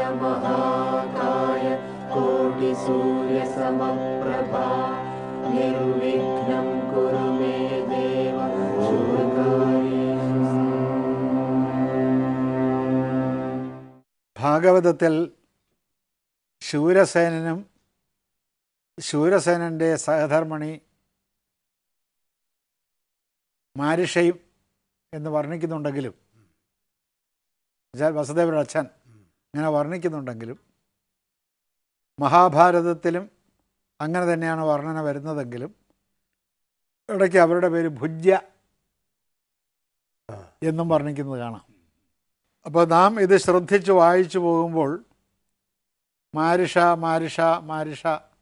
वक्रतुण्डमहाकाय कोटिसूर्यसमप्रभा निर्विघ्नं कुरु मे देव शुभकार्येषु ഭാഗവതത്തിൽ ശൂരസേനനും ശൂരസേനൻ്റെ സഹധർമ്മണി മാരിഷയും എന്ന് വർണ്ണിക്കുന്നുണ്ടെങ്കിലും എന്നുവെച്ചാൽ വസുദേവരുടെ അച്ഛൻ ഇങ്ങനെ വർണ്ണിക്കുന്നുണ്ടെങ്കിലും മഹാഭാരതത്തിലും അങ്ങനെ തന്നെയാണ് വർണ്ണന വരുന്നതെങ്കിലും ഇടയ്ക്ക് അവരുടെ പേര് ഭുജ്യ എന്നും വർണ്ണിക്കുന്നത് കാണാം അപ്പോൾ നാം ഇത് ശ്രദ്ധിച്ച് വായിച്ചു പോകുമ്പോൾ മാരിഷ മാരിഷ മാരിഷ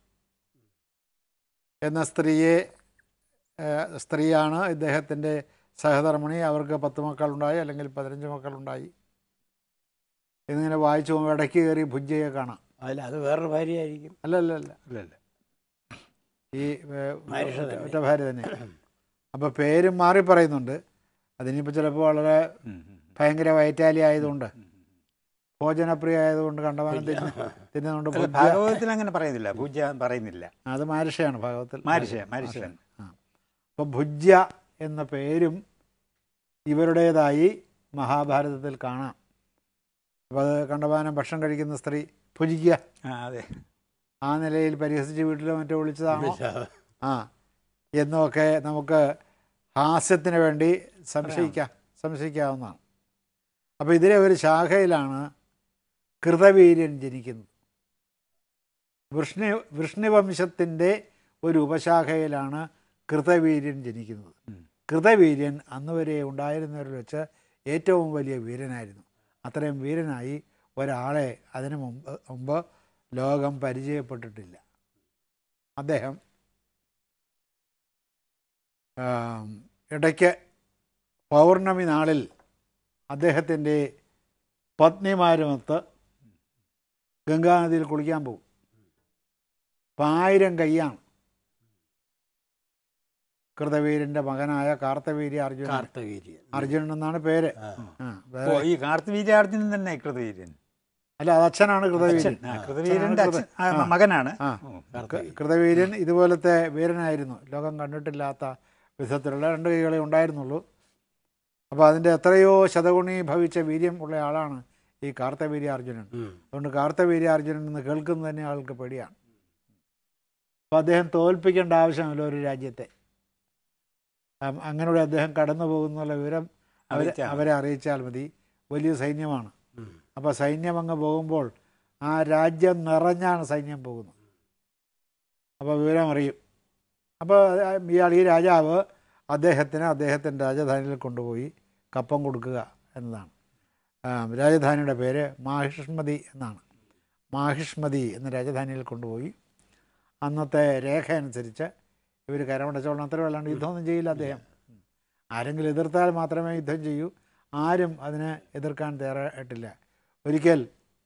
എന്ന സ്ത്രീയെ ഏഹ്, സ്ത്രീയാണ് ഇദ്ദേഹത്തിൻ്റെ സഹധർമ്മിണി അവർക്ക് പത്ത് മക്കളുണ്ടായി അല്ലെങ്കിൽ പതിനഞ്ച് മക്കളുണ്ടായി എന്നിങ്ങനെ വായിച്ചു പോകുമ്പോൾ ഇടയ്ക്ക് കയറി ഭുജ്യയെ കാണാം അല്ല അത് വേറൊരു ഭാര്യയായിരിക്കും അല്ല അല്ല അല്ല അല്ല അല്ല ഈ ഏഹ്, മാരിഷ തന്നെ. ഒറ്റ ഭാര്യ തന്നെ അപ്പോൾ പേരും മാറി പറയുന്നുണ്ട് അതിനിപ്പോൾ ചിലപ്പോൾ വളരെ ഭയങ്കര വയറ്റാലി ആയതുകൊണ്ട് ഭോജനപ്രിയ ആയതുകൊണ്ട് കണ്ടമാനം തിന്ന് തിന്നുന്നുണ്ട് അല്ല, ഭുജ്യ ഭാഗവതത്തിൽ അങ്ങനെ പറയുന്നില്ല പൂജ പറയുന്നില്ല അത് മാരിഷയാണ് ഭാഗവത്തിൽ മാരിഷ മാരിഷ അപ്പോൾ ഭുജ്യ എന്ന പേരും ഇവരുടേതായി മഹാഭാരതത്തിൽ കാണാം അപ്പോൾ അത് കണ്ടമാനം ഭക്ഷണം കഴിക്കുന്ന സ്ത്രീ ഭുജിക്കുക ആ അതെ ആ നിലയിൽ പരിഹസിച്ച് വീട്ടിലോ മറ്റോ വിളിച്ചതാണോ ആ എന്നൊക്കെ നമുക്ക് ഹാസ്യത്തിന് വേണ്ടി സംശയിക്കാം സംശയിക്കാവുന്നതാണ് അപ്പോൾ ഇതിലെ ഒരു ശാഖയിലാണ് കൃതവീര്യൻ ജനിക്കുന്നത് വൃഷ്ണി വൃഷ്ണിവംശത്തിൻ്റെ ഒരു ഉപശാഖയിലാണ് കൃതവീര്യൻ ജനിക്കുന്നത് ഉം. കൃതവീര്യൻ അന്ന് വരെ ഉണ്ടായിരുന്നവരിൽ വെച്ച് ഏറ്റവും വലിയ വീരനായിരുന്നു അത്രയും വീരനായി ഒരാളെ അതിനു മുമ്പ് മുമ്പ് ലോകം പരിചയപ്പെട്ടിട്ടില്ല അദ്ദേഹം ആം, ഇടയ്ക്ക് പൗർണമി നാളിൽ അദ്ദേഹത്തിൻ്റെ പത്നിമാരുമൊത്ത് ഗംഗാനദിയിൽ കുളിക്കാൻ പോകും അപ്പം ആയിരം കൈയാണ് കൃതവീരൻ്റെ മകനായ കാർത്തവീര്യ അർജുനൻ കാർത്തവീര്യൻ അർജുനൻ എന്നാണ് പേര് ആ. ആ ഓ വേറെ ഈ കാർത്തിവീര്യാർജുനൻ തന്നെ കൃതവീര്യൻ അല്ല അത് അച്ഛനാണ് കൃതവീരൻ അച്ഛൻ ആ, കൃതവീര്യന്റെ അച്ഛൻ ആ, ആ. മകനാണ് ആ ഓ, കാർത്തവീര്യൻ. കൃതവീര്യൻ ഇതുപോലത്തെ വീരനായിരുന്നു ലോകം കണ്ടിട്ടില്ലാത്ത വിധത്തിലുള്ള രണ്ട് കൈകളെ ഉണ്ടായിരുന്നുള്ളൂ അപ്പോൾ അതിൻ്റെ എത്രയോ ശതഗുണി ഭവിച്ച വീര്യം ഉള്ള ആളാണ് ഈ കാർത്തവീര്യ അർജുനൻ ഉം. അതുകൊണ്ട് കാർത്തവീര്യ അർജുനൻ എന്ന് കേൾക്കുന്നത് തന്നെ ആൾക്ക് പേടിയാണ് അപ്പോൾ അദ്ദേഹം തോൽപ്പിക്കേണ്ട ആവശ്യമില്ല ഒരു രാജ്യത്തെ അം- അങ്ങനെയുള്ള അദ്ദേഹം കടന്നു പോകുന്നുള്ള വിവരം അവരെ അറിയിച്ചാൽ മതി. അവരെ അറിയിച്ചാൽ മതി വലിയ സൈന്യമാണ് ഉം. അപ്പോൾ സൈന്യം അങ്ങ് പോകുമ്പോൾ ആ രാജ്യം നിറഞ്ഞാണ് സൈന്യം പോകുന്നത് അപ്പോൾ വിവരം അറിയും അപ്പോൾ ഇയാൾ ഈ രാജാവ് അദ്ദേഹത്തിന് അദ്ദേഹത്തിൻ്റെ രാജധാനിയിൽ കൊണ്ടുപോയി കപ്പം കൊടുക്കുക എന്നതാണ് ആ, രാജധാനിയുടെ പേര് മാഹിഷ്മതി എന്നാണ് മാഹിഷ്മതി എന്ന രാജധാനിയിൽ കൊണ്ടുപോയി അന്നത്തെ രേഖ അനുസരിച്ച് ഇവർ കരമടച്ചോളണം അത്ര അല്ലാണ്ട് യുദ്ധമൊന്നും ചെയ്യില്ല അദ്ദേഹം ആരെങ്കിലും എതിർത്താൽ മാത്രമേ യുദ്ധം ചെയ്യൂ ആരും അതിനെ എതിർക്കാൻ തയ്യാറായിട്ടില്ല ഒരിക്കൽ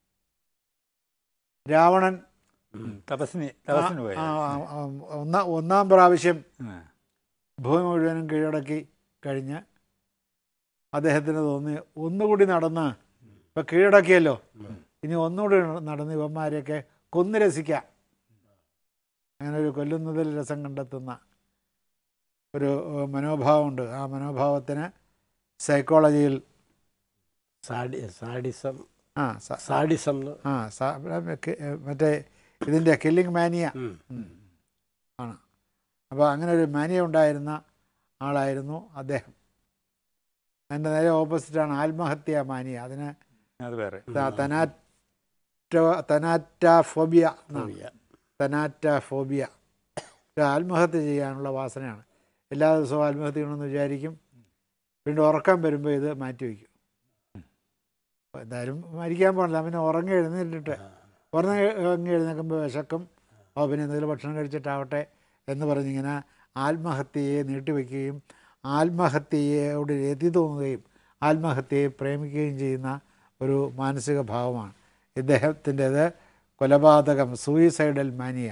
രാവണൻ ഉം, തപസ്സിന് തപസ്സിന് പോയത് ആ, ആ, ആ, ഒന്നാ ഒന്നാം പ്രാവശ്യം ആ. ഭൂമി മുഴുവനും കീഴടക്കി കഴിഞ്ഞ് അദ്ദേഹത്തിന് തോന്നി ഒന്നുകൂടി നടന്ന് ഇപ്പം കീഴടക്കിയല്ലോ ഇനി ഒന്നുകൂടി നടന്ന് ഇവന്മാരെയൊക്കെ കൊന്നു രസിക്കാം അങ്ങനെ ഒരു കൊല്ലുന്നതിൽ രസം കണ്ടെത്തുന്ന ഒരു ഏഹ്, മനോഭാവമുണ്ട് ആ മനോഭാവത്തിന് സൈക്കോളജിയിൽ സാഡി സാഡിസം ആ സ- സാഡിസം എന്ന് ആ സ- കെ- മറ്റേ ഇതിൻ്റെ കില്ലിംഗ് മാനിയ ഉം. ആണ് അപ്പോൾ അങ്ങനെ ഒരു മാനിയ ഉണ്ടായിരുന്ന ആളായിരുന്നു അദ്ദേഹം അതിൻ്റെ നേരെ ഓപ്പോസിറ്റാണ് ആത്മഹത്യ മാനിയ അതിന് അത് വേറെ ത- തനാറ്റോ തനാറ്റാഫോബിയ എന്നാണ് ഫോബിയ. തനാറ്റാഫോബിയ ഒരു ആത്മഹത്യ ചെയ്യാനുള്ള വാസനയാണ് എല്ലാ ദിവസവും ആത്മഹത്യ ചെയ്യണമെന്ന് വിചാരിക്കും വീണ്ടും ഉറക്കം വരുമ്പോൾ ഇത് മാറ്റി വയ്ക്കും അപ്പോൾ എന്തായാലും മരിക്കാൻ പാടില്ല പിന്നെ ഉറങ്ങി എഴുന്നേറ്റിട്ട് ഉറങ്ങി ഉറങ്ങി എഴുന്നേൽക്കുമ്പോൾ വിശക്കും ഓ പിന്നെ എന്തെങ്കിലും ഭക്ഷണം കഴിച്ചിട്ടാവട്ടെ എന്ന് പറഞ്ഞിങ്ങനെ ആത്മഹത്യയെ നീട്ടിവെക്കുകയും ആത്മഹത്യയോട് രതി തോന്നുകയും ആത്മഹത്യയെ പ്രേമിക്കുകയും ചെയ്യുന്ന ഒരു മാനസിക ഭാവമാണ് ഇദ്ദേഹത്തിൻ്റേത് കൊലപാതകം സൂയിസൈഡൽ മാനിയ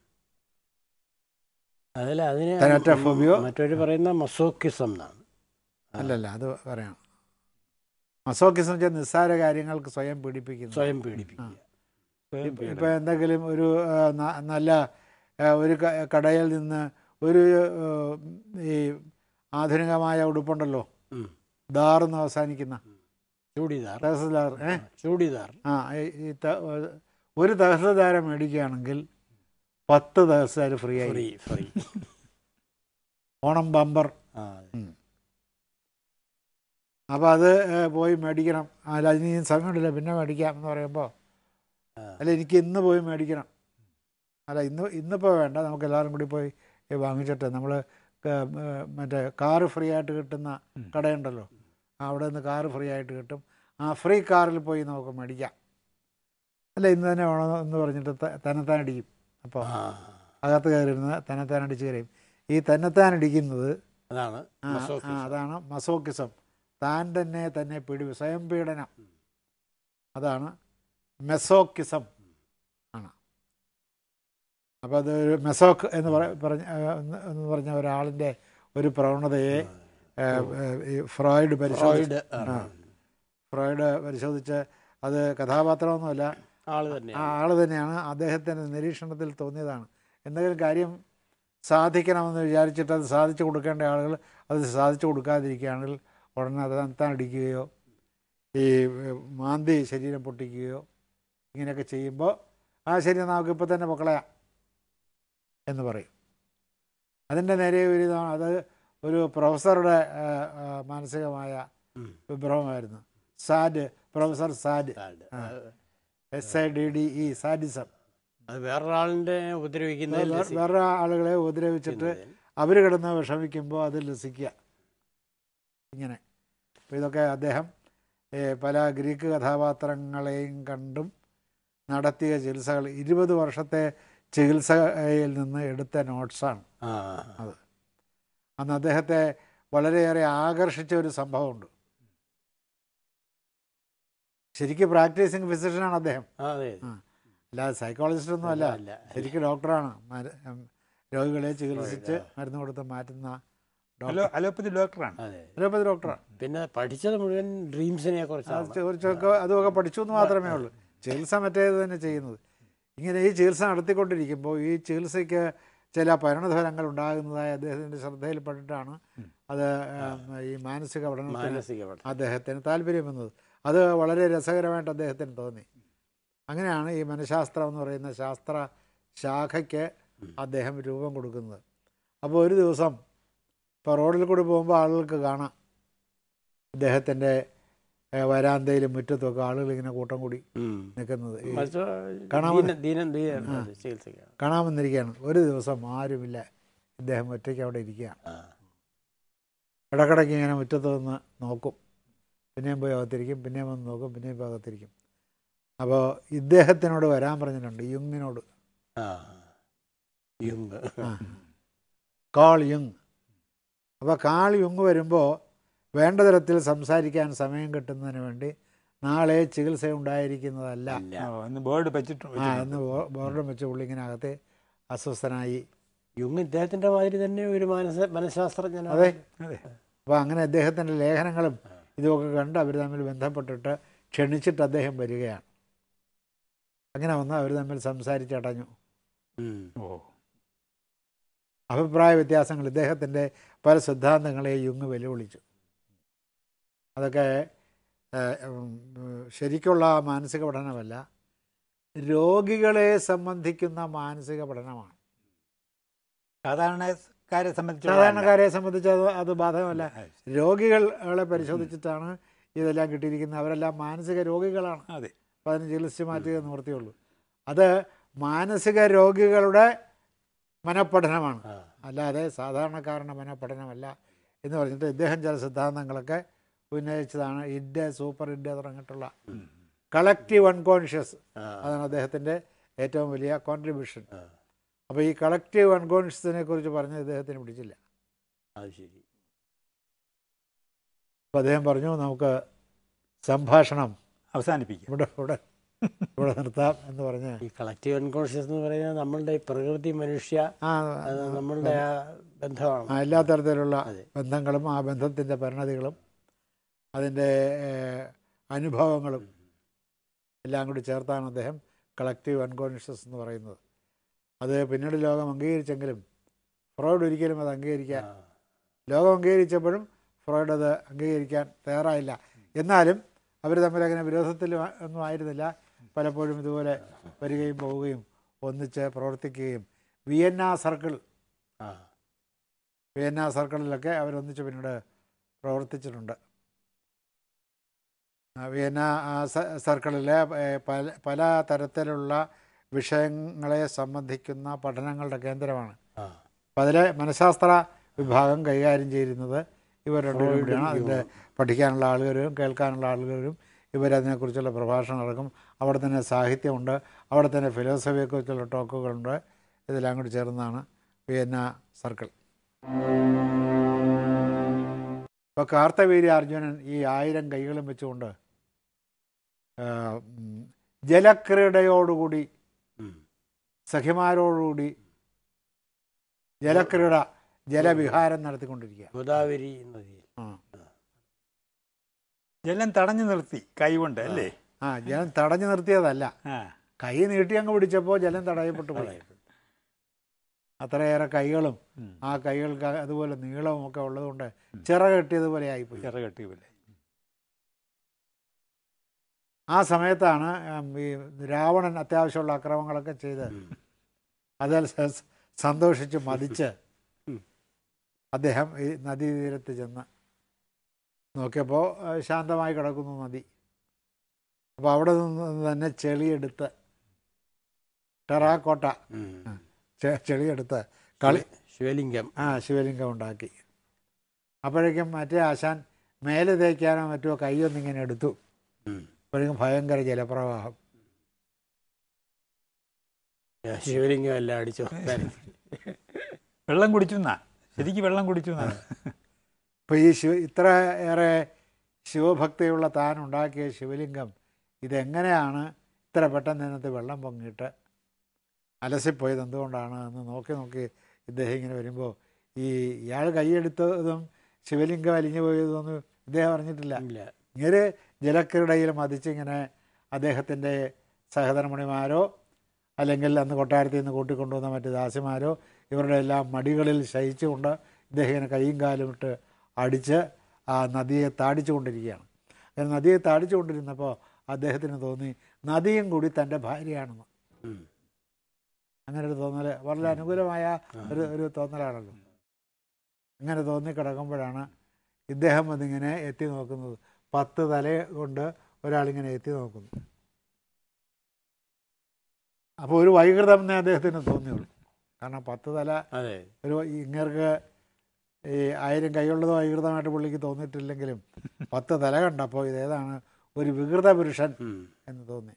അതിൽ അതിന് Thanatophobia. മറ്റൊരു പറയുന്ന മസോക്കിസം എന്നാണ് അല്ലല്ല അത് പറയാം മസോക്കിസം വെച്ചാൽ നിസ്സാര കാര്യങ്ങൾക്ക് സ്വയം പീഡിപ്പിക്കുന്നു സ്വയം പീഡിപ്പിക്കുക സ്വയം ഇപ്പം പീഡനം. എന്തെങ്കിലും ഒരു ആ, ന- നല്ല ആ, ഒരു ക- കടയിൽ നിന്ന് ഒരു ആ, ഈ ആധുനികമായ ഉടുപ്പുണ്ടല്ലോ ഉം. ദാറെന്ന് അവസാനിക്കുന്ന ചൂടിദാർ തഹസിൽദാർ ഏ ചൂടിദാർ ആ ഈ- ഈ ത- ഒരു തഹസിൽദാരെ മേടിക്കുകയാണെങ്കിൽ പത്ത് തഹസിൽദാർ ഫ്രീ ആയി ഫ്രീ ഫ്രീ ഓണം ബമ്പർ ആ അതെ. അപ്പോൾ അത് ഏ, പോയി മേടിക്കണം അല്ല അതിന് ഇനി സമയമുണ്ടല്ലോ പിന്നെ മേടിക്കാം എന്ന് പറയുമ്പോൾ ആ. അല്ല എനിക്ക് ഇന്ന് പോയി മേടിക്കണം അല്ല ഇന്ന് ഇന്നിപ്പോൾ വേണ്ട നമുക്ക് എല്ലാവരും കൂടി പോയി ഈ വാങ്ങിച്ചിട്ട് നമ്മൾ മറ്റേ കാറ് ഫ്രീ ആയിട്ട് കിട്ടുന്ന ഉം. കടയുണ്ടല്ലോ അവിടെ നിന്ന് കാറ് ഫ്രീ ആയിട്ട് കിട്ടും ആ ഫ്രീ കാറിൽ പോയി നമുക്ക് മേടിക്കാം അല്ല ഇന്ന് തന്നെ വേണം എന്ന് പറഞ്ഞിട്ട് ത- തന്നെത്താൻ അടിക്കും അപ്പോൾ ആ അകത്ത് കയറിയിരുന്ന് തന്നെത്താൻ അടിച്ച് കയറിയും ഈ തന്നെത്താൻ അടിക്കുന്നത് അതാണ് ആ, ആ, മസോക്കിസം. അതാണ് മസോക്കിസം താൻ തന്നെ തന്നെ പിടി സ്വയം പീഡനം അതാണ് മെസോക്കിസം ആണ് അപ്പോൾ അതൊരു മെസോക്ക് എന്ന് പറ പറഞ്ഞ ആ, എന്ന് എന്ന് പറഞ്ഞ ഒരാളിൻ്റെ ഒരു പ്രവണതയെ ആ, ആ, ഈ ഫ്രോയിഡ് പരിശോധിച്ച് ഫ്രോയിഡ് ആണ്. ഫ്രോയിഡ് പരിശോധിച്ച് അത് കഥാപാത്രമൊന്നുമല്ല ആള് ആ തന്നെയാണ് ആൾ തന്നെയാണ് അദ്ദേഹത്തിൻ്റെ നിരീക്ഷണത്തിൽ തോന്നിയതാണ് എന്തെങ്കിലും കാര്യം സാധിക്കണമെന്ന് വിചാരിച്ചിട്ട് അത് സാധിച്ചു കൊടുക്കേണ്ട ആളുകൾ അത് സാധിച്ചു കൊടുക്കാതിരിക്കുകയാണെങ്കിൽ ഉടനെ അത് താൻ അടിക്കുകയോ ഈ ഏഹ്, മാന്തി ശരീരം പൊട്ടിക്കുകയോ ഇങ്ങനെയൊക്കെ ചെയ്യുമ്പോൾ ആ ശരി നമുക്ക് ഇപ്പോൾ തന്നെ പൊക്കളയാം എന്ന് പറയും അതിൻ്റെ നേരെ ഒരു ഇതാണ് അത് ഒരു പ്രൊഫസറുടെ ആ, ആ, മാനസികമായ ഉം. വിഭ്രമമായിരുന്നു സാഡ് പ്രൊഫസർ സാഡ് സാഡ്. ആ. അത് S I D D E sadism അത് വേറൊരാളിന്റെ ഉപദ്രവിക്കുന്നതിൽ വേ- വേറെ ആളുകളെ ഉപദ്രവിച്ചിട്ട് രസിക്കുന്നതിൽ. അവർ കിടന്ന് വിഷമിക്കുമ്പോൾ അത് ലസിക്കുക ഇങ്ങനെ അപ്പോൾ ഇതൊക്കെ അദ്ദേഹം ഏ, പല ഗ്രീക്ക് കഥാപാത്രങ്ങളെയും കണ്ടും നടത്തിയ ചികിത്സകൾ ഇരുപത് വർഷത്തെ ചികിത്സയിൽ നിന്ന് എടുത്ത നോട്ട്സാണ് ആ അത് അന്ന് അദ്ദേഹത്തെ വളരെയേറെ ആകർഷിച്ച ഒരു സംഭവമുണ്ട് ശരിക്കും പ്രാക്ടീസിങ് ഫിസിഷ്യനാണ് അദ്ദേഹം ആ, അതെ ആ. അല്ലാതെ സൈക്കോളജിസ്റ്റ് ഒന്നും അല്ല അല്ല ശരിക്കും ഡോക്ടറാണ് മര- ഉം, രോഗികളെ ചികിത്സിച്ച് മരുന്ന് കൊടുത്ത് മാറ്റുന്ന അലോ ഡോക്ടർ അലോപ്പതി ഡോക്ടറാണ് അതെ അലോപ്പതി ഡോക്ടറാണ് പിന്നെ പഠിച്ചത് മുഴുവൻ ഡ്രീംസിനെ അത് കുറിച്ചാണ് കുറച്ചൊക്കെ അതുമൊക്കെ പഠിച്ചു എന്ന് മാത്രമേ ഉള്ളൂ ചികിത്സ മറ്റേത് തന്നെ ചെയ്യുന്നത് ഇങ്ങനെ ഈ ചികിത്സ നടത്തിക്കൊണ്ടിരിക്കുമ്പോൾ ഈ ചികിത്സയ്ക്ക് ചില പരിണതഫലങ്ങൾ ഉണ്ടാകുന്നതായി അദ്ദേഹത്തിൻ്റെ ശ്രദ്ധയിൽപ്പെട്ടിട്ടാണ് അത് ഉം, ഈ മാനസിക പഠനത്തിൽ മാനസിക പഠനം അദ്ദേഹത്തിന് താല്പര്യം വന്നത് അത് വളരെ രസകരമായിട്ട് അദ്ദേഹത്തിന് തോന്നി അങ്ങനെയാണ് ഈ മനഃശാസ്ത്രം എന്ന് പറയുന്ന ശാസ്ത്ര ശാഖയ്ക്ക് അദ്ദേഹം രൂപം കൊടുക്കുന്നത് അപ്പോൾ ഒരു ദിവസം ഇപ്പോൾ റോഡിൽ കൂടി പോകുമ്പോൾ ആളുകൾക്ക് കാണാം ഇദ്ദേഹത്തിൻ്റെ വരാന്തയിലും മുറ്റത്തുമൊക്കെ ആളുകൾ ഇങ്ങനെ കൂട്ടം കൂടി ഉം. നിൽക്കുന്നത് ഈ മറ്റു കാണാമോ? ദീന- ദീനം ദീനം അത് ചികിത്സയ്ക്കാണ് കാണാൻ വന്നിരിക്കുകയാണ് ഒരു ദിവസം ആരുമില്ല ഇദ്ദേഹം ഒറ്റയ്ക്ക് അവിടെ ഇരിക്കുകയാണ് ആ. ഇടക്കിടയ്ക്ക് ഇങ്ങനെ മുറ്റത്ത് നിന്ന് നോക്കും പിന്നെയും പോയി അകത്തിരിക്കും പിന്നെയും വന്ന് നോക്കും പിന്നെയും പോയി അകത്തിരിക്കും അപ്പോൾ ഇദ്ദേഹത്തിനോട് വരാൻ പറഞ്ഞിട്ടുണ്ട് യുങ്ങിനോട് ആ. യുങ്. ആ. കാൾ യുങ് അപ്പോൾ കാൾ യുങ് വരുമ്പോൾ വേണ്ട തരത്തിൽ സംസാരിക്കാൻ സമയം കിട്ടുന്നതിന് വേണ്ടി നാളെ ചികിത്സ ഉണ്ടായിരിക്കുന്നതല്ല ഇല്ല. ഓ, ഒന്ന് ബോർഡ് വെച്ചിട്ട് ആ വെച്ചിട്ടുണ്ട്. എന്ന് ബോ- ബോർഡും വെച്ച് പുള്ളി ഇങ്ങനെ അകത്ത് അസ്വസ്ഥനായി യുങ് ഇദ്ദേഹത്തിന്റെ മാതിരി തന്നെ ഒരു മനസ്സ് മനഃശാസ്ത്രജ്ഞനാണ് അതെ അതെ അപ്പോൾ അങ്ങനെ അദ്ദേഹത്തിൻ്റെ ലേഖനങ്ങളും ഇതുമൊക്കെ കണ്ട് അവർ തമ്മിൽ ബന്ധപ്പെട്ടിട്ട് ക്ഷണിച്ചിട്ട് അദ്ദേഹം വരികയാണ് അങ്ങനെ വന്ന് അവർ തമ്മിൽ സംസാരിച്ചടഞ്ഞു ഉം. ഓ അഭിപ്രായ വ്യത്യാസങ്ങൾ ഇദ്ദേഹത്തിൻ്റെ പല സിദ്ധാന്തങ്ങളെ യുങ് വെല്ലുവിളിച്ചു അതൊക്കെ ഏഹ്, ഉം, ഉം, ശരിക്കുള്ള മാനസിക പഠനമല്ല രോഗികളെ സംബന്ധിക്കുന്ന മാനസിക പഠനമാണ് സാധാരണക്കാരെ സംബന്ധിച്ച് സാധാരണക്കാരെ സംബന്ധിച്ച് അത് അത് ബാധകമല്ല രോഗികളെ പരിശോധിച്ചിട്ടാണ് ഇതെല്ലാം കിട്ടിയിരിക്കുന്നത് അവരെല്ലാം മാനസിക രോഗികളാണ് അതെ അപ്പോൾ അതിന് ചികിത്സിച്ച് മാറ്റുക നിവൃത്തിയുള്ളൂ അത് മാനസിക രോഗികളുടെ മനഃപഠനമാണ് ആ. അല്ലാതെ സാധാരണക്കാരൻ്റെ മനഃപഠനമല്ല എന്ന് പറഞ്ഞിട്ട് ഇദ്ദേഹം ചില സിദ്ധാന്തങ്ങളൊക്കെ ഉന്നയിച്ചതാണ് ഇഡ് സൂപ്പർ ഇഡ് തുടങ്ങിയിട്ടുള്ള കളക്റ്റീവ് അൺകോൺഷ്യസ് ആ. അതാണ് അദ്ദേഹത്തിൻ്റെ ഏറ്റവും വലിയ കോൺട്രിബ്യൂഷൻ ആ. അപ്പോൾ ഈ കളക്റ്റീവ് അൺകോൺഷ്യസിനെ കുറിച്ച് പറഞ്ഞ് ഇദ്ദേഹത്തിന് പിടിച്ചില്ല അത് ശരി അപ്പോൾ അദ്ദേഹം പറഞ്ഞു നമുക്ക് സംഭാഷണം അവസാനിപ്പിക്കും ഇവിടെ ഇവിടെ ഇവിടെ നിർത്താം എന്ന് പറഞ്ഞ് ഈ കളക്റ്റീവ് അൺകോൺഷ്യസ് എന്ന് പറയുന്നത് നമ്മളുടെ ഈ പ്രകൃതി മനുഷ്യ ആ അത് നമ്മളുടെ ആ ബന്ധമാണ് ആ, എല്ലാ തരത്തിലുള്ള അതെ. ബന്ധങ്ങളും ആ ബന്ധത്തിൻ്റെ പരിണതികളും അതിൻ്റെ ഏഹ്, അനുഭവങ്ങളും എല്ലാം കൂടി ചേർത്താണ് അദ്ദേഹം കളക്റ്റീവ് അൺകോൺഷ്യസ് എന്ന് പറയുന്നത് അത് പിന്നീട് ലോകം അംഗീകരിച്ചെങ്കിലും ഫ്രോയിഡ് ഒരിക്കലും അത് അംഗീകരിക്കാൻ ആ. ലോകം അംഗീകരിച്ചപ്പോഴും ഫ്രോയിഡ് അത് അംഗീകരിക്കാൻ തയ്യാറായില്ല എന്നാലും അവർ തമ്മിൽ അങ്ങനെ വിരോധത്തിൽ ഒന്നും ആയിരുന്നില്ല പലപ്പോഴും ഇതുപോലെ വരികയും പോവുകയും ഒന്നിച്ച് പ്രവർത്തിക്കുകയും വിയന്ന സർക്കിൾ ആ. വിയന്ന സർക്കിളിലൊക്കെ അവരൊന്നിച്ച് പിന്നീട് പ്രവർത്തിച്ചിട്ടുണ്ട് ആ, വിയന്ന ആ, സ- സർക്കിളിലെ ഏ, പല പല തരത്തിലുള്ള വിഷയങ്ങളെ സംബന്ധിക്കുന്ന പഠനങ്ങളുടെ കേന്ദ്രമാണ് ആ. അപ്പം അതിലെ മനഃശാസ്ത്ര വിഭാഗം കൈകാര്യം ചെയ്യുന്നത് ഇവർ രണ്ടുപേരും കൂടിയാണ് അതിൻ്റെ പഠിക്കാനുള്ള ആളുകളും കേൾക്കാനുള്ള ആളുകളും ഇവരതിനെക്കുറിച്ചുള്ള പ്രഭാഷണം നടക്കും അവിടെ തന്നെ സാഹിത്യമുണ്ട് അവിടെ തന്നെ ഫിലോസഫിയെക്കുറിച്ചുള്ള ടോക്കുകളുണ്ട് ഇതെല്ലാം കൂടി ചേർന്നതാണ് വിയന്ന സർക്കിൾ ഇപ്പോൾ കാർത്തവീര്യ അർജുനൻ ഈ ആയിരം കൈകളും വെച്ചുകൊണ്ട് ആ, ഉം, ജലക്രീഡയോടുകൂടി ഉം. സഖിമാരോടുകൂടി ജലക്രീഡ ജലവിഹാരം നടത്തിക്കൊണ്ടിരിക്കുക ഗോദാവരി നദിയിൽ ആ ജലം തടഞ്ഞു നിർത്തി കൈകൊണ്ട് അല്ലേ ആ ജലം തടഞ്ഞു നിർത്തിയതല്ല ആ കൈ നീട്ടി അങ്ങ് പിടിച്ചപ്പോൾ ജലം തടയപ്പെട്ടു പോയി അത്രയേറെ കൈകളും ഉം. ആ കൈകൾക്ക് അതുപോലെ നീളവും ഒക്കെ ഉള്ളതുകൊണ്ട് ചിറ കെട്ടിയതുപോലെ ആയിപ്പോയി ചിറ കെട്ടി പോലെ ആ സമയത്താണ് ഉം, ഈ രാവണൻ അത്യാവശ്യമുള്ള അക്രമങ്ങളൊക്കെ ചെയ്ത് അതിൽ സ- സന്തോഷിച്ച് മതിച്ച് ഉം. അദ്ദേഹം ഈ നദീതീരത്ത് ചെന്ന് നോക്കിയപ്പോൾ ആ, ശാന്തമായി കിടക്കുന്നു നദി അപ്പോൾ അവിടെ നിന്ന് തന്നെ ചെളിയെടുത്ത് ടെറാക്കോട്ട ഉം. ചെ- ചെളിയെടുത്ത് കളി ശിവലിംഗം ആ ശിവലിംഗം ഉണ്ടാക്കി അപ്പോഴേക്കും മറ്റേ ആശാൻ മേലെ തേക്കാനോ മറ്റോ കൈയൊന്നിങ്ങനെ എടുത്തു ഉം. അപ്പോഴേക്കും ഭയങ്കര ജലപ്രവാഹം ആ, ശിവലിംഗം എല്ലാം അടിച്ചു വെള്ളം കുടിച്ചു എന്നാ ശരിക്കും വെള്ളം കുടിച്ചു എന്നാ അപ്പോൾ ഈ ശിവ ഇത്ര ഏറെ ശിവഭക്തിയുള്ള താൻ ഉണ്ടാക്കിയ ശിവലിംഗം ഇതെങ്ങനെയാണ് ഇത്ര പെട്ടെന്ന് ഇതിനകത്ത് വെള്ളം പൊങ്ങിയിട്ട് അലസിപ്പോയത് എന്തുകൊണ്ടാണ് എന്ന് നോക്കി നോക്കി ഇദ്ദേഹം ഇങ്ങനെ വരുമ്പോൾ ഈ ഇയാൾ കൈയെടുത്തതും ശിവലിംഗം അലിഞ്ഞു പോയതൊന്നും ഇദ്ദേഹം അറിഞ്ഞിട്ടില്ല ഇല്ല ഇങ്ങനെ ജലക്രീഡയിൽ മതിച്ചിങ്ങനെ അദ്ദേഹത്തിൻ്റെ സഹധർമ്മിണിമാരോ അല്ലെങ്കിൽ അന്ന് കൊട്ടാരത്തിൽ നിന്ന് കൂട്ടിക്കൊണ്ടുവന്ന മറ്റ് ദാസിമാരോ ഇവരുടെ എല്ലാം മടികളിൽ ശയിച്ചുകൊണ്ട് ഇദ്ദേഹം ഇങ്ങനെ കൈയും കാലും ഇട്ട് അടിച്ച് ആ നദിയെ താടിച്ചു കൊണ്ടിരിക്കുകയാണ് അങ്ങനെ നദിയെ താടിച്ചു കൊണ്ടിരുന്നപ്പോൾ അദ്ദേഹത്തിന് തോന്നി നദിയും കൂടി തൻ്റെ ഭാര്യയാണെന്ന് ഉം. അങ്ങനെ ഒരു തോന്നൽ വളരെ അനുകൂലമായ ഒരു ഒരു തോന്നലാണല്ലോ അങ്ങനെ തോന്നി കിടക്കുമ്പോഴാണ് ഇദ്ദേഹം അതിങ്ങനെ എത്തി നോക്കുന്നത് പത്ത് തല കൊണ്ട് ഒരാളിങ്ങനെ എത്തി നോക്കുന്നു അപ്പോൾ ഒരു വൈകൃതം എന്നേ അദ്ദേഹത്തിന് തോന്നിയുള്ളൂ കാരണം പത്ത് തല അതെ ഒരു ഇങ്ങർക്ക് ഈ ആയിരം കൈയുള്ളത് വൈകൃതമായിട്ട് പുള്ളിക്ക് തോന്നിയിട്ടില്ലെങ്കിലും പത്ത് തല കണ്ടപ്പോൾ ഇതേതാണ് ഒരു വികൃത പുരുഷൻ ഉം. എന്ന് തോന്നി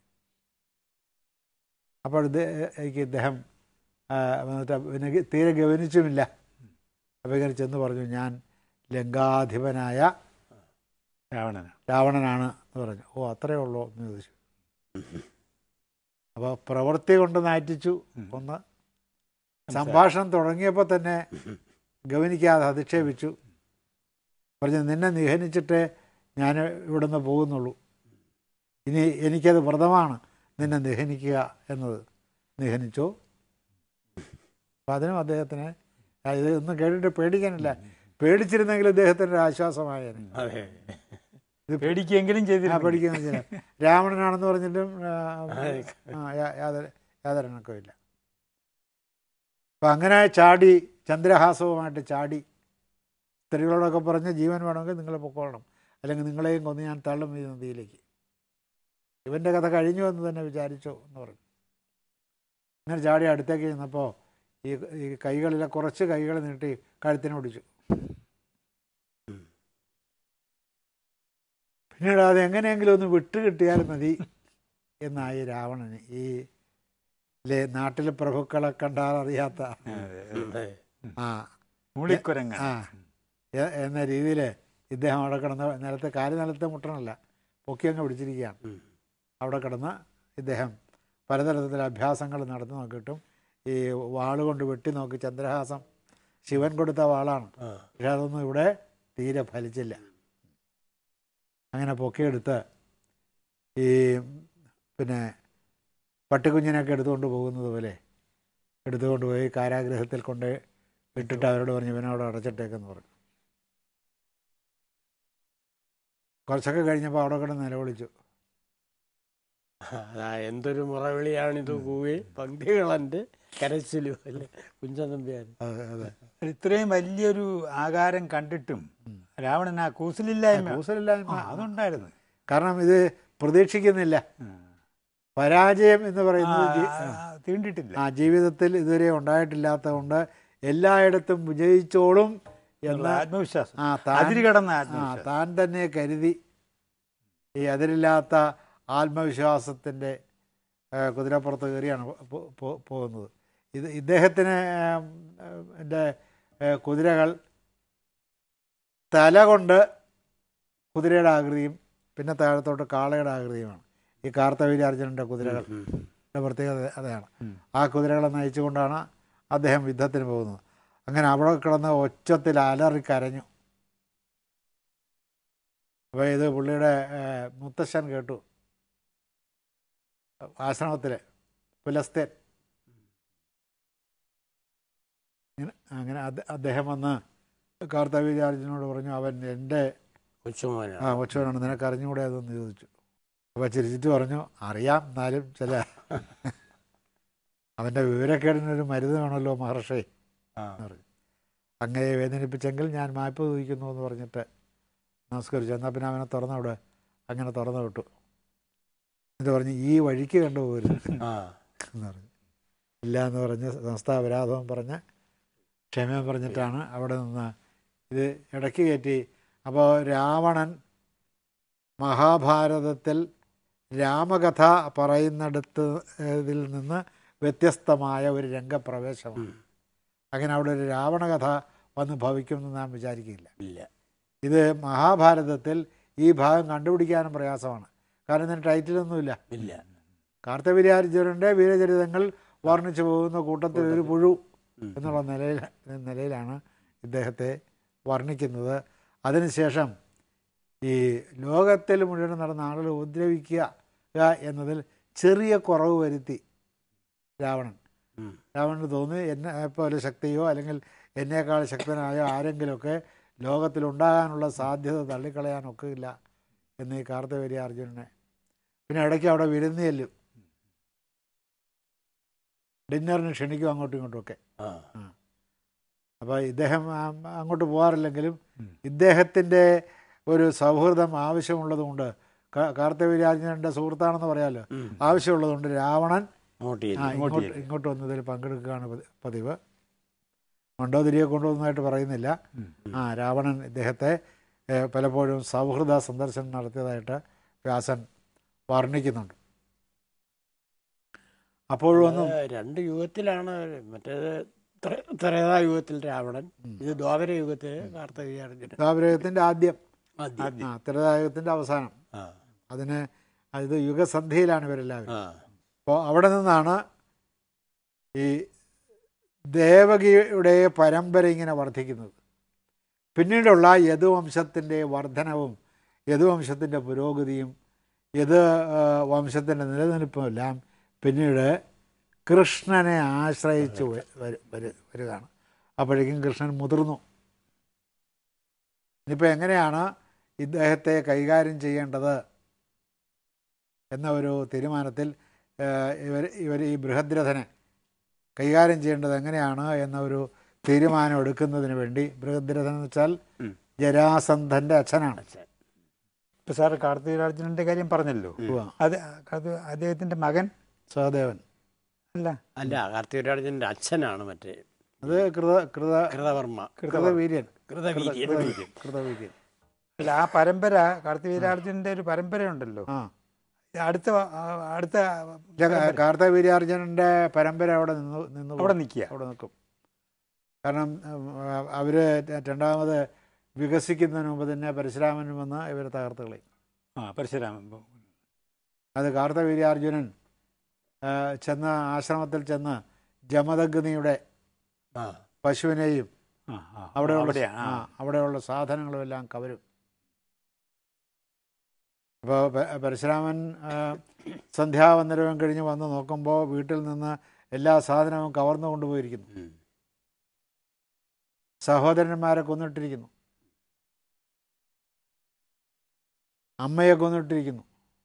അപ്പോൾ ഇത് എനിക്ക് ഇദ്ദേഹം ആ, എന്നിട്ട് പിന്നെ തീരെ ഗവനിച്ചുമില്ല അപ്പോൾ ഇങ്ങനെ ചെന്ന് പറഞ്ഞു ഞാൻ ലങ്കാധിപനായ രാവണനാ രാവണനാണ് എന്ന് പറഞ്ഞു ഓ അത്രയേ ഉള്ളൂ എന്ന് ചോദിച്ചു അപ്പോൾ പ്രവൃത്തി കൊണ്ട് നാറ്റിച്ചു ഒന്ന് സംഭാഷണം തുടങ്ങിയപ്പോൾ തന്നെ ഗവനിക്കാതെ അധിക്ഷേപിച്ചു പറഞ്ഞു നിന്നെ നിഹനിച്ചിട്ടേ ഞാൻ ഇവിടുന്ന് പോകുന്നുള്ളൂ ഇനി എനിക്കത് വ്രതമാണ് നിന്നെ നിഹനിക്കുക എന്നത് നിഹനിച്ചു അപ്പം അതിനും അദ്ദേഹത്തിന് ആ, ഇത് ഒന്നും കേട്ടിട്ട് പേടിക്കാനില്ല പേടിച്ചിരുന്നെങ്കിൽ ഇദ്ദേഹത്തിന് ഒരു ആശ്വാസമായേനെ അതെ പേടിക്കെങ്കിലും ആ ചെയ്തില്ല പേടിക്കുന്ന രാവണനാണെന്ന് പറഞ്ഞിട്ടും ആ, ആ, യാ- യാതൊരു യാതൊരു ഇണക്കമില്ല അപ്പം അങ്ങനെ ചാടി ചന്ദ്രഹാസവുമായിട്ട് ചാടി സ്ത്രീകളോടൊക്കെ പറഞ്ഞ് ജീവൻ വേണമെങ്കിൽ നിങ്ങൾ പൊക്കോളണം അല്ലെങ്കിൽ നിങ്ങളെയും കൊന്ന് ഞാൻ തള്ളും ഈ നദിയിലേക്ക് ഇവൻ്റെ കഥ കഴിഞ്ഞു എന്ന് തന്നെ വിചാരിച്ചു എന്ന് പറഞ്ഞു അങ്ങനെ ചാടി അടുത്തേക്ക് ചെന്നപ്പോൾ ഈ ഈ കൈകളിലെ കുറച്ച് കൈകൾ നീട്ടി കഴുത്തിന് പിടിച്ചു പിന്നീട് അത് എങ്ങനെയെങ്കിലും ഒന്ന് വിട്ട് കിട്ടിയാൽ മതി എന്നായി രാവണന് ഈ ലെ നാട്ടിലെ പ്രഭുക്കളെ കണ്ടാൽ അറിയാത്ത അതെ ആ മൂളിക്കുരങ്ങ ആ എ- എന്ന രീതിയിൽ ഇദ്ദേഹം അവിടെ കിടന്ന് നിലത്ത് കാല് നിലത്ത് മുട്ടണല്ല പൊക്കി അങ്ങ് പിടിച്ചിരിക്കുകയാണ് ഉം. അവിടെ കിടന്ന് ഇദ്ദേഹം പലതരത്തിലുള്ള അഭ്യാസങ്ങൾ നടത്തി നോക്കിയിട്ടും ഈ വാളുകൊണ്ട് വെട്ടി നോക്കി ചന്ദ്രഹാസം ശിവൻ കൊടുത്ത വാളാണ് ആ പക്ഷെ അതൊന്നും ഇവിടെ തീരെ ഫലിച്ചില്ല അങ്ങനെ പൊക്കിയെടുത്ത് ഈ പിന്നെ പട്ടിക്കുഞ്ഞിനൊക്കെ എടുത്തുകൊണ്ട് പോകുന്നത് പോലെ എടുത്തുകൊണ്ട് പോയി കാരാഗൃഹത്തിൽ കൊണ്ട് ഇട്ടിട്ട് അവരോട് പറഞ്ഞു ഇവനോട് അടച്ചിട്ടേക്കെന്ന് പറഞ്ഞു കുറച്ചൊക്കെ കഴിഞ്ഞപ്പോൾ അവിടെ കിടന്ന് നിലവിളിച്ചു അതാ എന്തൊരു മുറവിളിയാണിത് കൂവി പങ്ക്തികളൻ്റെ കരച്ചിലും അല്ലേ കുഞ്ചൻ നമ്പ്യാർ അതെ അതെ ഇത്രയും വലിയൊരു ആകാരം കണ്ടിട്ടും രാവണൻ ആ കൂസലില്ലായ്മ കൂസലില്ലായ്മ ആ, അതുണ്ടായിരുന്നു കാരണം ഇത് പ്രതീക്ഷിക്കുന്നില്ല ഉം. പരാജയം എന്ന് ആ, പറയുന്നത് ജീ- ആ, തീണ്ടിട്ടില്ല ആ ജീവിതത്തിൽ ഇതുവരെ ഉണ്ടായിട്ടില്ലാത്തതുകൊണ്ട് എല്ലായിടത്തും വിജയിച്ചോളും എന്നുള്ള എന്ന ആത്മവിശ്വാസം ആ താൻ അതിര് കടന്ന ആ ആത്മവിശ്വാസം താൻ തന്നെ കരുതി ഈ അതിരില്ലാത്ത ആത്മവിശ്വാസത്തിൻ്റെ കുതിരപ്പുറത്ത് കയറിയാണ് പോ- പോ- പോകുന്നത് ഇത് ഇദ്ദേഹത്തിന് ഏം, ഏം, എൻ്റെ ഏ, കുതിരകൾ തല കൊണ്ട് കുതിരയുടെ ആകൃതിയും പിന്നെ താഴത്തോട്ട് കാളയുടെ ആകൃതിയുമാണ് ഈ കാർത്തവീര്യാർജുനൻ്റെ കുതിരകൾ പ്രത്യേകത അതാണ് ഉം. ആ കുതിരകളെ നയിച്ചുകൊണ്ടാണ് അദ്ദേഹം യുദ്ധത്തിന് പോകുന്നത് അങ്ങനെ അവിടെ കിടന്ന് ഒച്ചത്തിൽ അലറി കരഞ്ഞു അപ്പോൾ ഇത് പുള്ളിയുടെ ഏഹ്, മുത്തശ്ശൻ കേട്ടു ആശ്രമത്തിൽ പുലസ്തേൻ ഇങ്ങനെ- അങ്ങനെ അദ്ദേ- അദ്ദേഹം വന്ന് കാർത്തവീര്യാർജുനോട് പറഞ്ഞു അവൻ എൻ്റെ കൊച്ചുമോനാണ് ആ കൊച്ചുവനാണ് നിനക്ക് അറിഞ്ഞുകൂടെ അതെന്ന് ചോദിച്ചു അപ്പോൾ ചിരിച്ചിട്ട് പറഞ്ഞു അറിയാം എന്നാലും ചില അവൻ്റെ വിവരക്കേടിനൊരു മരുന്ന് വേണമല്ലോ മഹർഷി ആ. എന്ന് പറഞ്ഞു അങ്ങയെ വേദനിപ്പിച്ചെങ്കിൽ ഞാൻ മായ്പ് ചോദിക്കുന്നു എന്ന് പറഞ്ഞിട്ട് നമസ്കരിച്ചു എന്നാൽ പിന്നെ അവനെ തുറന്നു വിട് അങ്ങനെ തുറന്നു വിട്ടു എന്നിട്ട് പറഞ്ഞു ഈ വഴിക്ക് കണ്ടുപോകരുത് ആ എന്ന് പറഞ്ഞു ഇല്ല എന്ന് പറഞ്ഞ് സംസ്ഥാപരാധവും പറഞ്ഞ് ക്ഷമയും പറഞ്ഞിട്ടാണ് അവിടെ നിന്ന് ഇത് ഇടയ്ക്ക് കയറ്റി അപ്പോൾ രാവണൻ മഹാഭാരതത്തിൽ രാമകഥ പറയുന്നിടത്ത് ഇതിൽ നിന്ന് വ്യത്യസ്തമായ ഒരു രംഗപ്രവേശമാണ് അങ്ങനെ അവിടെ ഒരു രാവണകഥ വന്ന് ഭവിക്കുമെന്ന് നാം വിചാരിക്കില്ല ഇല്ല ഇത് മഹാഭാരതത്തിൽ ഈ ഭാഗം കണ്ടുപിടിക്കാനും പ്രയാസമാണ് കാരണം ഇതിന് ടൈറ്റിലൊന്നുമില്ല ഇല്ല കാർത്തവീര്യാർജുനൻ്റെ വീരചരിതങ്ങൾ വർണ്ണിച്ചു പോകുന്ന കൂട്ടത്തിൽ ഒരു പുഴു ഉം. എന്നുള്ള നിലയിൽ നിലയിലാണ് ഇദ്ദേഹത്തെ വർണ്ണിക്കുന്നത് അതിനുശേഷം ഈ ലോകത്തിൽ മുഴുവൻ നടന്ന ആളുകളെ ഉപദ്രവിക്കുക എന്നതിൽ ചെറിയ കുറവ് വരുത്തി രാവണൻ ഉം. രാവണന് തോന്നി എന്നെ പോലെ ശക്തിയോ അല്ലെങ്കിൽ എന്നേക്കാൾ ശക്തനായ ആരെങ്കിലുമൊക്കെ ലോകത്തിലുണ്ടാകാനുള്ള സാധ്യത തള്ളിക്കളയാനൊക്കെ ഇല്ല എന്ന് ഈ കാർത്തവീര്യ അർജുനനെ പിന്നെ ഇടയ്ക്ക് അവിടെ വിരുന്ന് ചെല്ലും ഡിന്നറിന് ക്ഷണിക്കും അങ്ങോട്ടും ഇങ്ങോട്ടും ഒക്കെ ആ അപ്പോൾ ഇദ്ദേഹം ആ, അങ്ങോട്ട് പോകാറില്ലെങ്കിലും ഉം. ഇദ്ദേഹത്തിൻ്റെ ഒരു സൗഹൃദം ആവശ്യമുള്ളതുകൊണ്ട് കാ- കാർത്തവീര്യാർജുനൻ്റെ സുഹൃത്താണെന്ന് പറയാമല്ലോ ഉം. ആവശ്യമുള്ളതുകൊണ്ട് രാവണൻ അങ്ങോട്ട് ആ ചെല്ലും. ഇങ്ങോട്ട് ഇങ്ങോട്ട് ചെല്ലും. ഇങ്ങോട്ട് വന്നതിൽ പങ്കെടുക്കുകയാണ് പതി- പതിവ് മണ്ടോതിരിയെ കൊണ്ടുവന്നതായിട്ട് പറയുന്നില്ല ഉം. ആ രാവണൻ ഇദ്ദേഹത്തെ ഏഹ്, പലപ്പോഴും സൗഹൃദ സന്ദർശനം നടത്തിയതായിട്ട് വ്യാസൻ വർണ്ണിക്കുന്നുണ്ട് അപ്പോഴും ഒന്നും അത് രണ്ട് യുഗത്തിലാണ് മറ്റേത് ത്ര- ത്രേതായുഗത്തിൽ രാവണൻ ഇത് ദ്വാപര യുഗത്തിൽ കാർത്തവീയാർജുനൻ ദ്വാപരയുഗത്തിൻ്റെ ആദ്യം ആദ്യം ആ ത്രേതായുഗത്തിൻ്റെ അവസാനം ആ അതിന് ഇത് യുഗസന്ധിയിലാണ് ഇവരെല്ലാവരും ആ അപ്പോൾ അവിടെ നിന്നാണ് ഈ ദേവകിയുടെ പരമ്പര ഇങ്ങനെ വർദ്ധിക്കുന്നത് പിന്നീടുള്ള യദുവംശത്തിൻ്റെ വർധനവും യദുവംശത്തിൻ്റെ പുരോഗതിയും യദു ആ, വംശത്തിൻ്റെ നിലനിൽപ്പും എല്ലാം പിന്നീട് കൃഷ്ണനെ ആശ്രയിച്ച് വ- വരു- വരു- വരികയാണ് അപ്പോഴേക്കും കൃഷ്ണൻ മുതിർന്നു ഇനിയിപ്പോൾ എങ്ങനെയാണ് ഇദ്ദേഹത്തെ കൈകാര്യം ചെയ്യേണ്ടത് എന്ന ഒരു തീരുമാനത്തിൽ ഏഹ്, ഇവർ ഇവർ ഈ ബൃഹദ്രഥനെ കൈകാര്യം ചെയ്യേണ്ടത് എങ്ങനെയാണ് എന്ന ഒരു തീരുമാനം എടുക്കുന്നതിന് വേണ്ടി ബൃഹദ്രഥൻ എന്ന് വെച്ചാൽ ഉം. ജരാസന്ധൻ്റെ അച്ഛനാണ് അച്ഛൻ ഇപ്പൊ സാറ് കാർത്തികരാജുനന്റെ കാര്യം പറഞ്ഞല്ലോ ഉവ്വ. അത് അത് അദ്ദേഹത്തിന്റെ മകൻ സഹദേവൻ അല്ല അല്ല കാർത്തികരാജന്റെ അച്ഛനാണ് മറ്റേ അത് കൃത കൃത കൃതവർമ്മ കൃതവീര്യൻ കൃതവീര്യൻ കൃതവീര്യൻ അല്ല ആ പരമ്പര കാർത്തികരാജുനന്റെ ഒരു പരമ്പരയുണ്ടല്ലോ ആ അടുത്ത ആ, അടുത്ത കാർത്തവീര്യാർജുനൻ്റെ പരമ്പര അവിടെ നിന്ന് നിന്ന് അവിടെ നിൽക്കുക അവിടെ നിൽക്കും കാരണം അവർ രണ്ടാമത് വികസിക്കുന്നതിന് മുമ്പ് തന്നെ പരശുരാമനും വന്ന് ഇവർ തകർത്ത് കളയും ആ പരശുരാമൻ അത് കാർത്തവീര്യാർജുനൻ ആ, ചെന്ന ആശ്രമത്തിൽ ചെന്ന് ജമദഗ്നിയുടെ ആ പശുവിനെയും ആ ആ അവിടെയുള്ള അവിടെയാ, ആ, ആ അവിടെയുള്ള സാധനങ്ങളും എല്ലാം കവരും അപ്പോൾ പരശുരാമൻ ആ, സന്ധ്യാവന്ദനവും കഴിഞ്ഞ് വന്ന് നോക്കുമ്പോൾ വീട്ടിൽ നിന്ന് എല്ലാ സാധനവും കവർന്നു കൊണ്ടുപോയിരിക്കുന്നു ഉം. സഹോദരന്മാരെ കൊന്നിട്ടിരിക്കുന്നു അമ്മയെ കൊന്നിട്ടിരിക്കുന്നു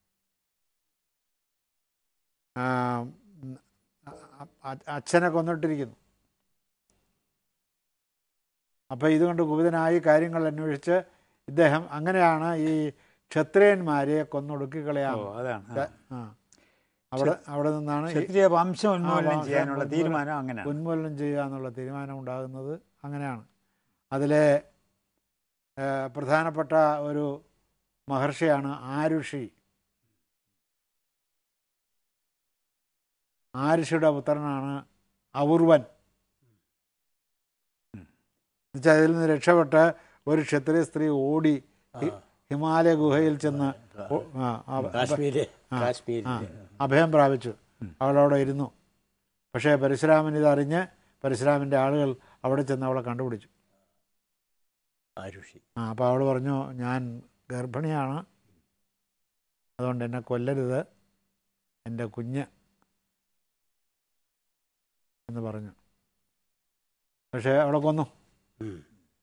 ആ, ഉം, അ- അ- അച്ഛനെ കൊന്നിട്ടിരിക്കുന്നു അപ്പോൾ ഇതുകൊണ്ട് കുപിതനായി കാര്യങ്ങൾ അന്വേഷിച്ച് ഇദ്ദേഹം അങ്ങനെയാണ് ഈ ക്ഷത്രിയന്മാരെ കൊന്നൊടുക്കിക്കളയാം ഓ അതാണ് ആ. ആ. അവിടെ അവിടെ നിന്നാണ് ഈ ക്ഷത്രിയ വംശം ഉന്മൂലനം വംശം ചെയ്യാനുള്ള ഉന്മൂലനം- തീരുമാനം അങ്ങനെയാണ് ഉന്മൂലനം ചെയ്യുക എന്നുള്ള തീരുമാനം ഉണ്ടാകുന്നത് അങ്ങനെയാണ് അതിലെ ഏ, പ്രധാനപ്പെട്ട ഒരു മഹർഷിയാണ് ആരുഷി ആരുഷിയുടെ പുത്രനാണ് അപൂർവൻ എന്നുവെച്ചാൽ അതിൽ നിന്ന് രക്ഷപ്പെട്ട് ഒരു ക്ഷത്രിയ സ്ത്രീ ഓടി ഹി- ഹിമാലയ ഗുഹയിൽ ചെന്ന് ഓ- ആ, ആ, കാശ്മീര് ആ, കാശ്മീര് ആ, അഭയം പ്രാപിച്ചു അവളവിടെ ഇരുന്നു പക്ഷേ പരശുരാമൻ ഇതറിഞ്ഞ് പരശുരാമൻ്റെ ആളുകൾ അവിടെ ചെന്ന് അവളെ കണ്ടുപിടിച്ചു ആരുഷി ആ അപ്പോൾ അവൾ പറഞ്ഞു ഞാൻ ഗർഭിണിയാണ് അതുകൊണ്ട് എന്നെ കൊല്ലരുത് എൻ്റെ കുഞ്ഞ് എന്ന് പറഞ്ഞു പക്ഷേ അവളെ കൊന്നു ഉം.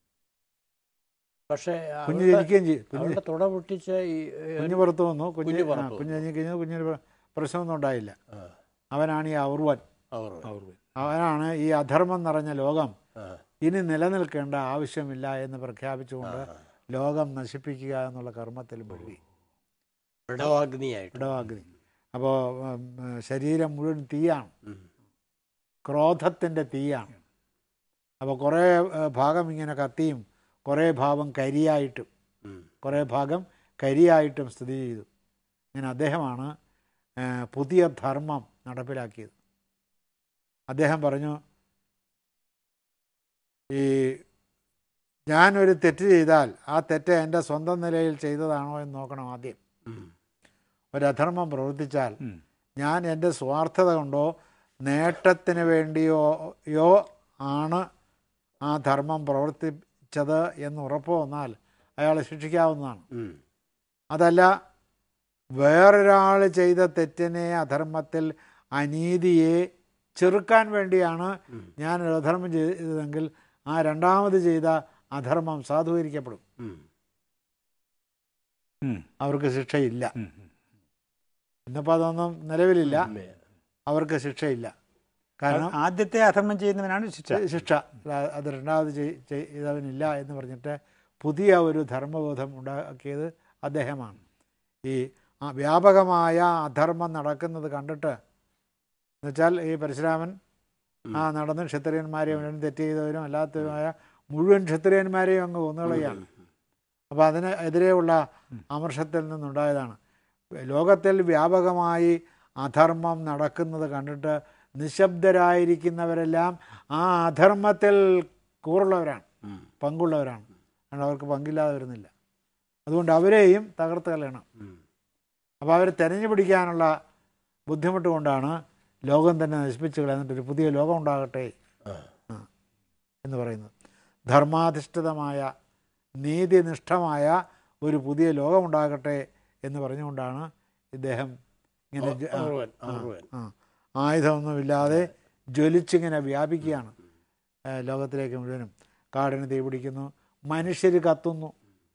പക്ഷേ കുഞ്ഞ് അവളുടെ- ജനിക്കുകയും ചെയ്യും കുഞ്ഞ് അവളുടെ തുട പൊട്ടിച്ച് ഈ കുഞ്ഞ് പുറത്തു വന്നു കുഞ്ഞ് കുഞ്ഞ് ആ, പുറത്ത് കുഞ്ഞ് കഴിഞ്ഞ് കഴിഞ്ഞു കുഞ്ഞിന് പ്ര- പ്രശ്നമൊന്നും ഉണ്ടായില്ല ആ, അവനാണ് ഈ ഔർവൻ അവർ അവനാണ് ഈ അധർമ്മം നിറഞ്ഞ ലോകം ആ, ഇനി നിലനിൽക്കേണ്ട ആവശ്യമില്ല എന്ന് പ്രഖ്യാപിച്ചുകൊണ്ട് ആ. ലോകം നശിപ്പിക്കുക എന്നുള്ള കർമ്മത്തിൽ മുഴുകി ഇടവാഗ്നിയായിട്ട് ഇടവാഗ്നി അപ്പോൾ ശരീരം മുഴുവൻ തീയാണ് ഉം. ക്രോധത്തിൻ്റെ തീയാണ് അപ്പോൾ കുറേ ഏഹ്, ഭാഗം ഇങ്ങനെ കത്തിയും കുറേ ഭാഗം കരിയായിട്ടും ഉം. കുറേ ഭാഗം കരിയായിട്ടും സ്ഥിതി ചെയ്തു ഇങ്ങനെ അദ്ദേഹമാണ് ഏഹ്, പുതിയ ധർമ്മം നടപ്പിലാക്കിയത് അദ്ദേഹം പറഞ്ഞു ഈ ഞാനൊരു തെറ്റ് ചെയ്താൽ ആ തെറ്റ് എൻ്റെ സ്വന്തം നിലയിൽ ചെയ്തതാണോ എന്ന് നോക്കണം ആദ്യം ഉം. ഒരു അധർമ്മം പ്രവർത്തിച്ചാൽ ഉം. ഞാൻ എൻ്റെ സ്വാർത്ഥത കൊണ്ടോ നേട്ടത്തിന് വേണ്ടിയോ യോ ആണ് ആ ധർമ്മം പ്രവർത്തിച്ചത് എന്ന് ഉറപ്പ് വന്നാൽ അയാളെ ശിക്ഷിക്കാവുന്നതാണ് ഉം. അതല്ല വേറൊരാൾ ചെയ്ത തെറ്റിനെ അധർമ്മത്തിൽ അനീതിയെ ചെറുക്കാൻ വേണ്ടിയാണ് ഉം. ഞാൻ ഒരു അധർമ്മം ചെയ്തതെങ്കിൽ ആ രണ്ടാമത് ചെയ്ത അധർമ്മം സാധൂകരിക്കപ്പെടും ഉം. ഉം. അവർക്ക് ശിക്ഷയില്ല ഉം. ഉം. ഇന്നിപ്പോൾ അതൊന്നും നിലവിലില്ല ഉം. അവർക്ക് ശിക്ഷയില്ല കാരണം ആദ്യത്തെ അധർമ്മം ചെയ്യുന്നവനാണ് ശിക്ഷ ശിക്ഷ അ- അത് രണ്ടാമത് ചെയ്- ചെയ്തവനില്ല എന്ന് പറഞ്ഞിട്ട് പുതിയ ഒരു ധർമ്മബോധം ഉണ്ടാക്കിയത് അദ്ദേഹമാണ് ഈ ആ വ്യാപകമായ അധർമ്മം നടക്കുന്നത് കണ്ടിട്ട് എന്നുവെച്ചാൽ ഈ പരശുരാമൻ ആ നടന്ന് ക്ഷത്രിയന്മാരെയും മുഴുവൻ തെറ്റ് ചെയ്തവരും അല്ലാത്തവരുമായ മുഴുവൻ ക്ഷത്രിയന്മാരെയും അങ്ങ് കൊന്നുകളയാണ് അപ്പോൾ അതിന് എതിരെയുള്ള അമർഷത്തിൽ നിന്നുണ്ടായതാണ് ലോകത്തിൽ വ്യാപകമായി അധർമ്മം നടക്കുന്നത് കണ്ടിട്ട് നിശബ്ദരായിരിക്കുന്നവരെല്ലാം ആ അധർമ്മത്തിൽ കൂറുള്ളവരാണ് ഉം. പങ്കുള്ളവരാണ് അതുകൊണ്ട് അവർക്ക് പങ്കില്ലാതെ വരുന്നില്ല അതുകൊണ്ട് അവരെയും തകർത്ത് കളയണം ഉം. അപ്പോൾ അവരെ തെരഞ്ഞു പിടിക്കാനുള്ള ബുദ്ധിമുട്ട് കൊണ്ടാണ് ലോകം തന്നെ നശിപ്പിച്ച് കളയുന്നിട്ട് ഒരു പുതിയ ലോകം ഉണ്ടാകട്ടെ ആ. ആ, എന്ന് പറയുന്നത് ധർമാധിഷ്ഠിതമായ നീതിനിഷ്ഠമായ ഒരു പുതിയ ലോകമുണ്ടാകട്ടെ എന്ന് പറഞ്ഞുകൊണ്ടാണ് ഇദ്ദേഹം ഇങ്ങനെ ജ- ആ, അപൂർവൻ, ആ, അപൂർവൻ. ആ, ആയുധമൊന്നുമില്ലാതെ ജ്വലിച്ചിങ്ങനെ വ്യാപിക്കുകയാണ് ഏ, ലോകത്തിലേക്ക് മുഴുവനും കാടിന് തീ പിടിക്കുന്നു മനുഷ്യർ കത്തുന്നു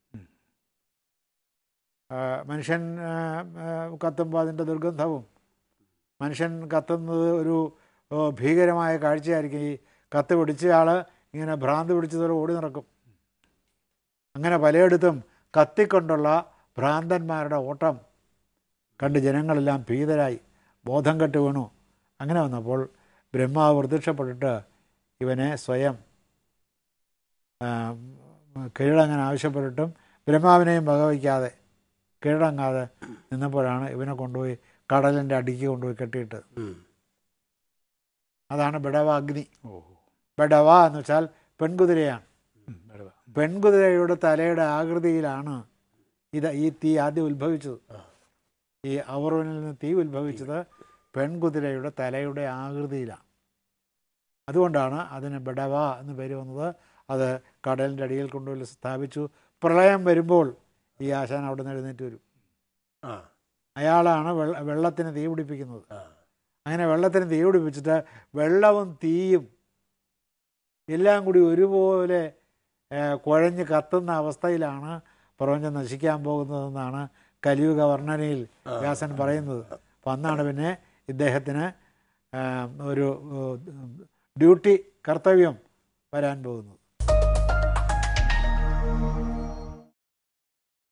ആ, മനുഷ്യൻ ആ, ആ, കത്തുമ്പോൾ അതിൻ്റെ ദുർഗന്ധവും മനുഷ്യൻ കത്തുന്നത് ഒരു ഓ, ഭീകരമായ കാഴ്ചയായിരിക്കും ഈ കത്ത് പിടിച്ചയാൾ ഇങ്ങനെ ഭ്രാന്ത് പിടിച്ചതോടെ ഓടി നടക്കും അങ്ങനെ പലയിടത്തും കത്തിക്കൊണ്ടുള്ള ഭ്രാന്തന്മാരുടെ ഓട്ടം കണ്ട് ജനങ്ങളെല്ലാം ഭീതരായി ബോധം കെട്ട് വീണു അങ്ങനെ വന്നപ്പോൾ ബ്രഹ്മാവ് പ്രത്യക്ഷപ്പെട്ടിട്ട് ഇവനെ സ്വയം ആ, കീഴടങ്ങാൻ ആവശ്യപ്പെട്ടിട്ടും ബ്രഹ്മാവിനെയും വകവയ്ക്കാതെ കീഴടങ്ങാതെ നിന്നപ്പോഴാണ് ഇവനെ കൊണ്ടുപോയി കടലിൻ്റെ അടിക്ക് കൊണ്ടുപോയി കെട്ടിയിട്ട് ഉം. അതാണ് ബിടവാഗ്നി ഓ ബെഡവ എന്ന് വെച്ചാൽ പെൺകുതിരയാണ് ഉം, വെറുതെ. പെൺകുതിരയുടെ തലയുടെ ആകൃതിയിലാണ് ഇത് ഈ തീ ആദ്യം ഉത്ഭവിച്ചത് ആ. ഈ അവർവനിൽ നിന്ന് തീ ഉത്ഭവിച്ചത് പെൺകുതിരയുടെ തലയുടെ ആകൃതിയിലാണ് അതുകൊണ്ടാണ് അതിന് ബെഡവ എന്ന് പേര് വന്നത് അത് കടലിൻ്റെ അടിയിൽ കൊണ്ടുപോയി സ്ഥാപിച്ചു പ്രളയം വരുമ്പോൾ ഈ ആശാൻ അവിടെ നിന്ന് എഴുന്നേറ്റ് വരും ആ അയാളാണ് വെള്ള വെള്ളത്തിന് തീ പിടിപ്പിക്കുന്നത് ആ അങ്ങനെ വെള്ളത്തിന് തീ പിടിപ്പിച്ചിട്ട് വെള്ളവും തീയും എല്ലാം കൂടി ഒരുപോലെ ഏ, കുഴഞ്ഞ് കത്തുന്ന അവസ്ഥയിലാണ് പ്രപഞ്ചം നശിക്കാൻ പോകുന്നതെന്നാണ് കലിയുഗ വർണ്ണനയിൽ വ്യാസൻ പറയുന്നത് അപ്പം അന്നാണ് പിന്നെ ഇദ്ദേഹത്തിന് ആ, ഒരു ഏ, ഡ്യൂട്ടി കർത്തവ്യം വരാൻ പോകുന്നത്